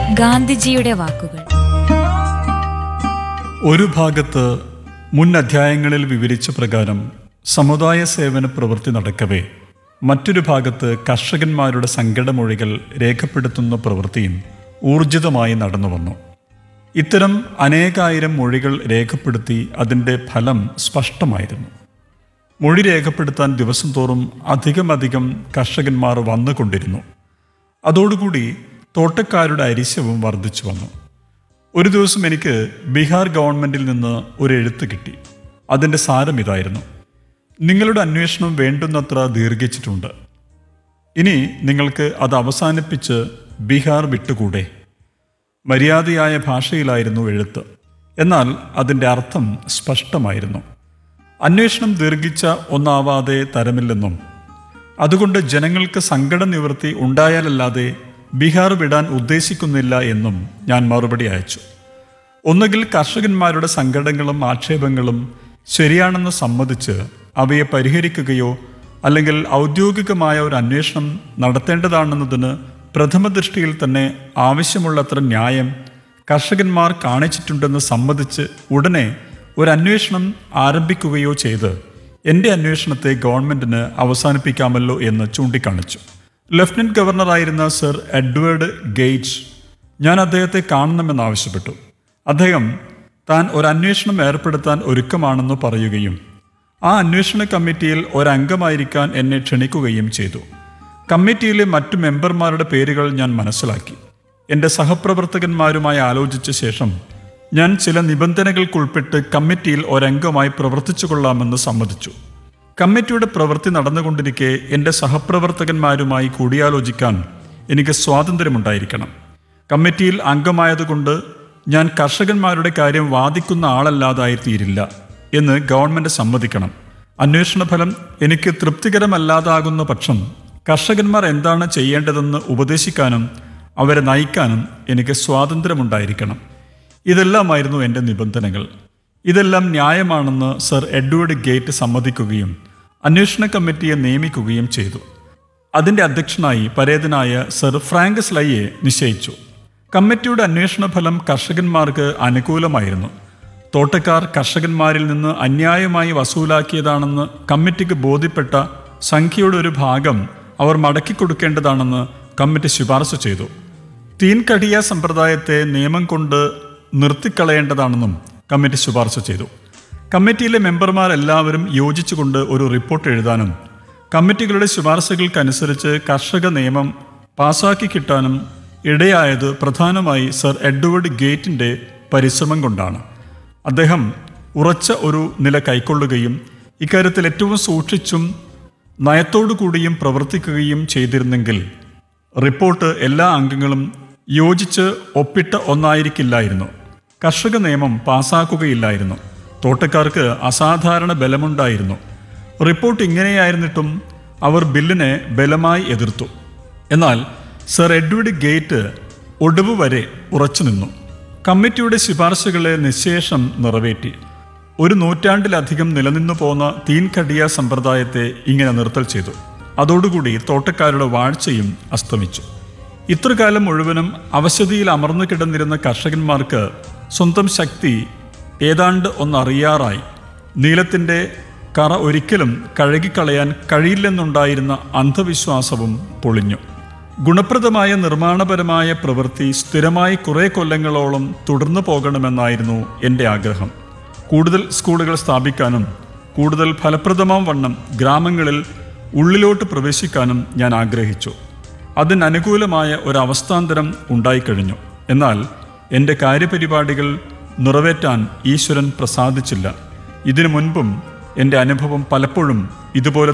ഗാന്ധിജിയുടെ വാക്കുകൾ ഒരു ഭാഗത്ത് മുൻ അധ്യായങ്ങളിൽ വിവരിച്ച പ്രകാരം സമുദായ സേവന പ്രവൃത്തി നടക്കവേ മറ്റൊരു ഭാഗത്ത് കർഷകന്മാരുടെ സങ്കടമൊഴികൾ രേഖപ്പെടുത്തുന്ന പ്രവൃത്തിയും ഊർജിതമായി നടന്നു വന്നു ഇത്തരം അനേകായിരം മൊഴികൾ രേഖപ്പെടുത്തി അതിൻ്റെ ഫലം സ്പഷ്ടമായിരുന്നു മൊഴി രേഖപ്പെടുത്താൻ ദിവസം തോറും അധികമധികം കർഷകന്മാർ വന്നുകൊണ്ടിരുന്നു അതോടുകൂടി തോട്ടക്കാരുടെ അരിശവും വർദ്ധിച്ചു വന്നു ഒരു ദിവസം എനിക്ക് ബീഹാർ ഗവൺമെന്റിൽ നിന്ന് ഒരു എഴുത്ത് കിട്ടി അതിൻ്റെ സാരം ഇതായിരുന്നു നിങ്ങളുടെ അന്വേഷണം വേണ്ടുന്നത്ര ദീർഘിച്ചിട്ടുണ്ട് ഇനി നിങ്ങൾക്ക് അത് അവസാനിപ്പിച്ച് ബീഹാർ വിട്ടുകൂടെ മര്യാദയായ ഭാഷയിലായിരുന്നു എഴുത്ത് എന്നാൽ അതിൻ്റെ അർത്ഥം സ്പഷ്ടമായിരുന്നു അന്വേഷണം ദീർഘിച്ച ഒന്നാവാതെ തരമില്ലെന്നും അതുകൊണ്ട് ജനങ്ങൾക്ക് സങ്കട നിവൃത്തി ഉണ്ടായാലല്ലാതെ ബീഹാർ വിടാൻ ഉദ്ദേശിക്കുന്നില്ല എന്നും ഞാൻ മറുപടി അയച്ചു ഒന്നുകിൽ കർഷകന്മാരുടെ സങ്കടങ്ങളും ആക്ഷേപങ്ങളും ശരിയാണെന്ന് സമ്മതിച്ച് അവയെ പരിഹരിക്കുകയോ അല്ലെങ്കിൽ ഔദ്യോഗികമായ ഒരു അന്വേഷണം നടത്തേണ്ടതാണെന്നതിന് പ്രഥമ ദൃഷ്ടിയിൽ തന്നെ ആവശ്യമുള്ളത്ര ന്യായം കർഷകന്മാർ കാണിച്ചിട്ടുണ്ടെന്ന് സമ്മതിച്ച് ഉടനെ ഒരു അന്വേഷണം ആരംഭിക്കുകയോ ചെയ്ത് എൻ്റെ അന്വേഷണത്തെ ഗവൺമെന്റിന് അവസാനിപ്പിക്കാമല്ലോ എന്ന് ചൂണ്ടിക്കാണിച്ചു ലഫ്റ്റനന്റ് ഗവർണറായിരുന്ന സർ എഡ്വേർഡ് ഗേറ്റ്സ് ഞാൻ അദ്ദേഹത്തെ കാണണമെന്നാവശ്യപ്പെട്ടു അദ്ദേഹം താൻ ഒരു അന്വേഷണം ഏർപ്പെടുത്താൻ ഒരുക്കമാണെന്ന് പറയുകയും ആ അന്വേഷണ കമ്മിറ്റിയിൽ ഒരംഗമായിരിക്കാൻ എന്നെ ക്ഷണിക്കുകയും ചെയ്തു കമ്മിറ്റിയിലെ മറ്റു മെമ്പർമാരുടെ പേരുകൾ ഞാൻ മനസ്സിലാക്കി എൻ്റെ സഹപ്രവർത്തകന്മാരുമായി ആലോചിച്ച ശേഷം ഞാൻ ചില നിബന്ധനകൾക്കുൾപ്പെട്ട് കമ്മിറ്റിയിൽ ഒരംഗമായി പ്രവർത്തിച്ചു കൊള്ളാമെന്ന് സമ്മതിച്ചു കമ്മിറ്റിയുടെ പ്രവൃത്തി നടന്നുകൊണ്ടിരിക്കെ എൻ്റെ സഹപ്രവർത്തകന്മാരുമായി കൂടിയാലോചിക്കാൻ എനിക്ക് സ്വാതന്ത്ര്യമുണ്ടായിരിക്കണം കമ്മിറ്റിയിൽ അംഗമായതുകൊണ്ട് ഞാൻ കർഷകന്മാരുടെ കാര്യം വാദിക്കുന്ന ആളല്ലാതായി തീരില്ല എന്ന് ഗവൺമെന്റ് സമ്മതിക്കണം അന്വേഷണ ഫലം എനിക്ക് തൃപ്തികരമല്ലാതാകുന്ന പക്ഷം കർഷകന്മാർ എന്താണ് ചെയ്യേണ്ടതെന്ന് ഉപദേശിക്കാനും അവരെ നയിക്കാനും എനിക്ക് സ്വാതന്ത്ര്യമുണ്ടായിരിക്കണം ഇതെല്ലാമായിരുന്നു എൻ്റെ നിബന്ധനകൾ ഇതെല്ലാം ന്യായമാണെന്ന് സർ എഡ്വേർഡ് ഗേറ്റ് സമ്മതിക്കുകയും അന്വേഷണ കമ്മിറ്റിയെ നിയമിക്കുകയും ചെയ്തു അതിൻ്റെ അധ്യക്ഷനായി പരേതനായ സർ ഫ്രാങ്കസ് ലയ്യെ നിശ്ചയിച്ചു കമ്മിറ്റിയുടെ അന്വേഷണ ഫലം കർഷകന്മാർക്ക് അനുകൂലമായിരുന്നു തോട്ടക്കാർ കർഷകന്മാരിൽ നിന്ന് അന്യായമായി വസൂലാക്കിയതാണെന്ന് കമ്മിറ്റിക്ക് ബോധ്യപ്പെട്ട സംഖ്യയുടെ ഒരു ഭാഗം അവർ മടക്കിക്കൊടുക്കേണ്ടതാണെന്ന് കമ്മിറ്റി ശുപാർശ ചെയ്തു തീൻകടിയ സമ്പ്രദായത്തെ നിയമം കൊണ്ട് നിർത്തിക്കളയേണ്ടതാണെന്നും കമ്മിറ്റി ശുപാർശ ചെയ്തു കമ്മിറ്റിയിലെ മെമ്പർമാരെല്ലാവരും യോജിച്ചുകൊണ്ട് ഒരു റിപ്പോർട്ട് എഴുതാനും കമ്മിറ്റികളുടെ ശുപാർശകൾക്കനുസരിച്ച് കർഷക നിയമം പാസാക്കി കിട്ടാനും ഇടയായത് പ്രധാനമായി സർ എഡ്വേർഡ് ഗേറ്റിൻ്റെ പരിശ്രമം കൊണ്ടാണ് അദ്ദേഹം ഉറച്ച ഒരു നില കൈക്കൊള്ളുകയും ഇക്കാര്യത്തിൽ ഏറ്റവും സൂക്ഷിച്ചും നയത്തോടു കൂടിയും പ്രവർത്തിക്കുകയും ചെയ്തിരുന്നെങ്കിൽ റിപ്പോർട്ട് എല്ലാ അംഗങ്ങളും യോജിച്ച് ഒപ്പിട്ട ഒന്നായിരിക്കില്ലായിരുന്നു കർഷക നിയമം പാസാക്കുകയില്ലായിരുന്നു തോട്ടക്കാർക്ക് അസാധാരണ ബലമുണ്ടായിരുന്നു റിപ്പോർട്ട് ഇങ്ങനെയായിരുന്നിട്ടും അവർ ബില്ലിനെ ബലമായി എതിർത്തു എന്നാൽ സർ എഡ്വേർഡ് ഗേറ്റ് ഒടുവ് വരെ ഉറച്ചു നിന്നു കമ്മിറ്റിയുടെ ശുപാർശകളെ നിശേഷം നിറവേറ്റി ഒരു നൂറ്റാണ്ടിലധികം നിലനിന്നു പോന്ന തീൻകടിയ സമ്പ്രദായത്തെ ഇങ്ങനെ നിർത്തൽ ചെയ്തു അതോടുകൂടി തോട്ടക്കാരുടെ വാഴ്ചയും അസ്തമിച്ചു ഇത്രകാലം മുഴുവനും അവശതിയിൽ അമർന്നു കിടന്നിരുന്ന കർഷകന്മാർക്ക് സ്വന്തം ശക്തി ഏതാണ്ട് ഒന്നറിയാറായി നീലത്തിൻ്റെ കറ ഒരിക്കലും കഴുകിക്കളയാൻ കഴിയില്ലെന്നുണ്ടായിരുന്ന അന്ധവിശ്വാസവും പൊളിഞ്ഞു ഗുണപ്രദമായ നിർമ്മാണപരമായ പ്രവൃത്തി സ്ഥിരമായി കുറേ കൊല്ലങ്ങളോളം തുടർന്നു പോകണമെന്നായിരുന്നു എൻ്റെ ആഗ്രഹം കൂടുതൽ സ്കൂളുകൾ സ്ഥാപിക്കാനും കൂടുതൽ ഫലപ്രദമാം വണ്ണം ഗ്രാമങ്ങളിൽ ഉള്ളിലോട്ട് പ്രവേശിക്കാനും ഞാൻ ആഗ്രഹിച്ചു അതിനനുകൂലമായ ഒരു അവസ്ഥാന്തരം ഉണ്ടായിക്കഴിഞ്ഞു എന്നാൽ എൻ്റെ കാര്യപരിപാടികൾ നിറവേറ്റാൻ ഈശ്വരൻ പ്രസാദിച്ചില്ല ഇതിനു മുൻപും എൻ്റെ അനുഭവം പലപ്പോഴും ഇതുപോലെ